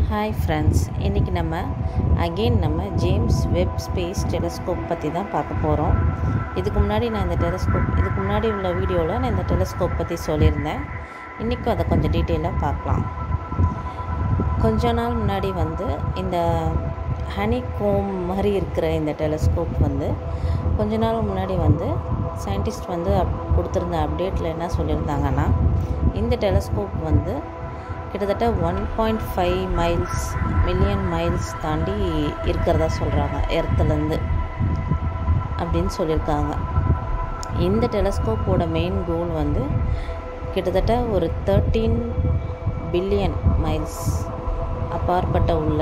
hi friends இன்றைக்கி நம்ம again நம்ம ஜேம்ஸ் வெப் ஸ்பேஸ் டெலஸ்கோப் பற்றி தான் பார்க்க போகிறோம் இதுக்கு முன்னாடி நான் இந்த டெலஸ்கோப் இதுக்கு முன்னாடி உள்ள வீடியோவில் நான் இந்த டெலஸ்கோப் பற்றி சொல்லியிருந்தேன் இன்றைக்கும் அதை கொஞ்சம் டீட்டெயிலாக பார்க்கலாம் கொஞ்ச நாள் முன்னாடி வந்து இந்த ஹனி கோம் மாதிரி இருக்கிற இந்த டெலஸ்கோப் வந்து கொஞ்ச நாள் முன்னாடி வந்து சயின்டிஸ்ட் வந்து அப் கொடுத்துருந்த அப்டேட்டில் என்ன சொல்லியிருந்தாங்கன்னா இந்த டெலஸ்கோப் வந்து கிட்டத்தட்ட one point five miles million miles தாண்டி இருக்கிறதா சொல்கிறாங்க எர்த்துலேருந்து அப்படின்னு சொல்லியிருக்காங்க இந்த டெலஸ்கோப்போட மெயின் கோல் வந்து கிட்டத்தட்ட ஒரு தேர்ட்டீன் பில்லியன் மைல்ஸ் அப்பாற்பட்ட உள்ள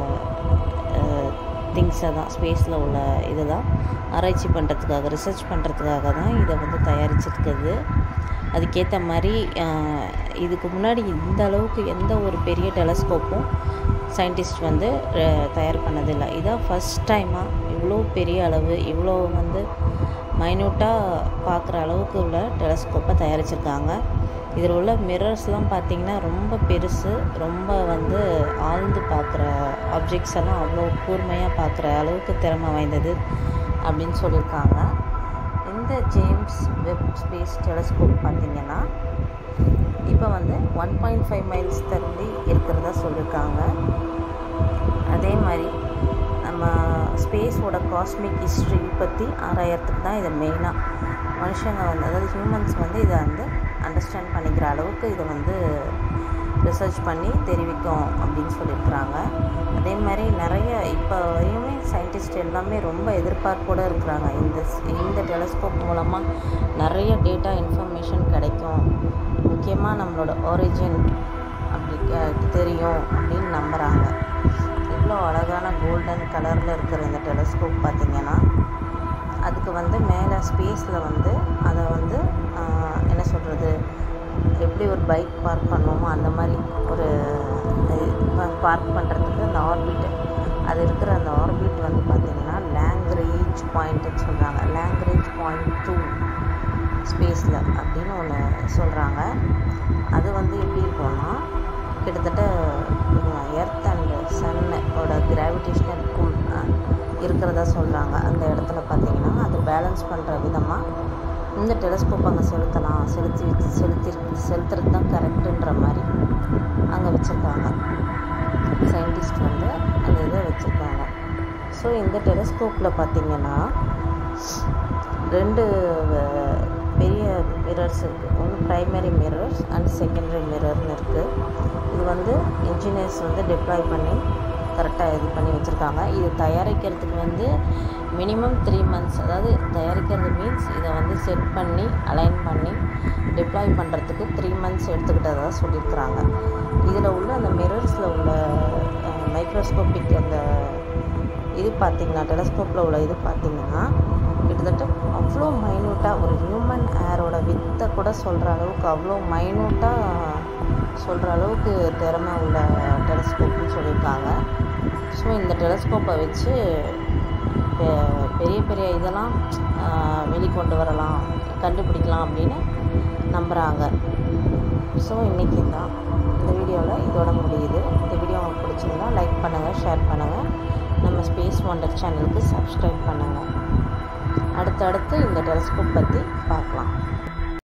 திங்ஸை தான் ஸ்பேஸில் உள்ள இது தான் ஆராய்ச்சி பண்ணுறதுக்காக ரிசர்ச் பண்ணுறதுக்காக தான் இதை வந்து தயாரிச்சிருக்குது அதுக்கேற்ற மாதிரி இதுக்கு முன்னாடி இந்த அளவுக்கு எந்த ஒரு பெரிய டெலஸ்கோப்பும் சயின்டிஸ்ட் வந்து தயார் பண்ணதில்லை இதான் ஃபஸ்ட் டைமாக இவ்வளோ பெரிய அளவு இவ்வளோ வந்து மைன்யூட்டாக பார்க்குற அளவுக்கு உள்ள டெலஸ்கோப்பை தயாரிச்சிருக்காங்க இதில் உள்ள மிரர்ஸ்லாம் பார்த்திங்கன்னா ரொம்ப பெருசு ரொம்ப வந்து ஆழ்ந்து பார்க்குற ஆப்ஜெக்ட்ஸ் எல்லாம் அவ்வளோ கூர்மையாக பார்க்குற அளவுக்கு திறமை வாய்ந்தது அப்படின்னு சொல்லியிருக்காங்க இந்த ஜேம்ஸ் வெப் ஸ்பேஸ் டெலஸ்கோப் பார்த்திங்கன்னா இப்போ வந்து ஒன் பாயிண்ட் ஃபைவ் மைல்ஸ் தள்ளி இருக்கிறதா சொல்லியிருக்காங்க அதே மாதிரி நம்ம ஸ்பேஸோட காஸ்மிக் ஹிஸ்ட்ரி பற்றி ஆராயறதுக்கு தான் இதை மெயினாக மனுஷங்க வந்து அதாவது ஹியூமன்ஸ் வந்து இதை வந்து அண்டர்ஸ்டாண்ட் பண்ணிக்கிற அளவுக்கு இதை வந்து ரிசர்ச் பண்ணி தெரிவிக்கும் அப்படின்னு சொல்லியிருக்கிறாங்க அதே மாதிரி நிறைய இப்போ வரையுமே சயின்டிஸ்ட் எல்லாமே ரொம்ப எதிர்பார்ப்போடு இருக்கிறாங்க இந்த இந்த டெலஸ்கோப் மூலமாக நிறைய டேட்டா இன்ஃபர்மேஷன் கிடைக்கும் முக்கியமாக நம்மளோட ஒரிஜின் அப்படி தெரியும் அப்படின்னு நம்புகிறாங்க இவ்வளோ அழகான கோல்டன் கலரில் இருக்கிற இந்த டெலஸ்கோப் பார்த்திங்கன்னா அதுக்கு வந்து மேலே ஸ்பேஸில் வந்து அதை வந்து என்ன சொல்கிறது எப்படி ஒரு பைக் பார்க் பண்ணுவோமோ அந்த மாதிரி ஒரு பார்க் பண்ணுறதுக்கு அந்த ஆர்பிட் அது இருக்கிற அந்த ஆர்பிட் வந்து பார்த்திங்கன்னா லேங்க்ரேஜ் பாயிண்ட்டுன்னு சொல்கிறாங்க லேங்க்ரேஜ் பாயிண்ட் டூ ஸ்பேஸில் அப்படின்னு ஒன்று சொல்கிறாங்க அது வந்து எப்படி இருக்கும்னா கிட்டத்தட்ட எர்த் அண்ட் சன்னோட கிராவிடேஷ்னல் புல் இருக்கிறதா சொல்கிறாங்க அந்த இடத்துல பார்த்திங்கன்னா அது பேலன்ஸ் பண்ணுற விதமாக இந்த டெலஸ்கோப் அங்கே செலுத்தலாம் செலுத்தி செலுத்தி செலுத்துறது தான் கரெக்டுன்ற மாதிரி அங்கே வச்சுருக்காங்க சயின்டிஸ்ட் வந்து அந்த இதை வச்சுருக்காங்க ஸோ இந்த டெலஸ்கோப்பில் பார்த்திங்கன்னா ரெண்டு பெரிய மிரர்ஸ் இருக்குது ஒன்று ப்ரைமரி மிரர்ஸ் அண்ட் செகண்டரி மிரர்னு இருக்குது இது வந்து இன்ஜினியர்ஸ் வந்து டிப்ளாய் பண்ணி கரெக்டாக இது பண்ணி வச்சுருக்காங்க இது தயாரிக்கிறதுக்கு வந்து மினிமம் த்ரீ மந்த்ஸ் அதாவது தயாரிக்கிறது மீன்ஸ் இதை வந்து செட் பண்ணி அலைன் பண்ணி டிப்ளாய் பண்ணுறதுக்கு த்ரீ மந்த்ஸ் எடுத்துக்கிட்டதாக சொல்லியிருக்கிறாங்க இதில் உள்ள அந்த மிரர்ஸில் உள்ள மைக்ரோஸ்கோப்பிக் அந்த இது பார்த்திங்கன்னா டெலஸ்கோப்பில் உள்ள இது பார்த்திங்கன்னா கிட்டத்தட்ட அவ்வளோ மைன்யூட்டாக ஒரு ஹியூமன் ஏரோட வித்தை கூட சொல்கிற அளவுக்கு அவ்வளோ மைன்யூட்டாக சொல்கிற அளவுக்கு திறமை உள்ள டெலஸ்கோப்னு சொல்லியிருக்காங்க ஸோ இந்த டெலஸ்கோப்பை வச்சு பெரிய பெரிய இதெல்லாம் வெளிக்கொண்டு வரலாம் கண்டுபிடிக்கலாம் அப்படின்னு நம்புகிறாங்க ஸோ இன்றைக்கி தான் இந்த வீடியோவில் இதோட முடியுது இந்த வீடியோ உங்களுக்கு பிடிச்சிருந்தா லைக் பண்ணுங்கள் ஷேர் பண்ணுங்கள் நம்ம ஸ்பேஸ் ஒண்டர் சேனலுக்கு சப்ஸ்கிரைப் பண்ணுங்கள் அடுத்தடுத்து இந்த டெலஸ்கோப் பற்றி பார்க்கலாம்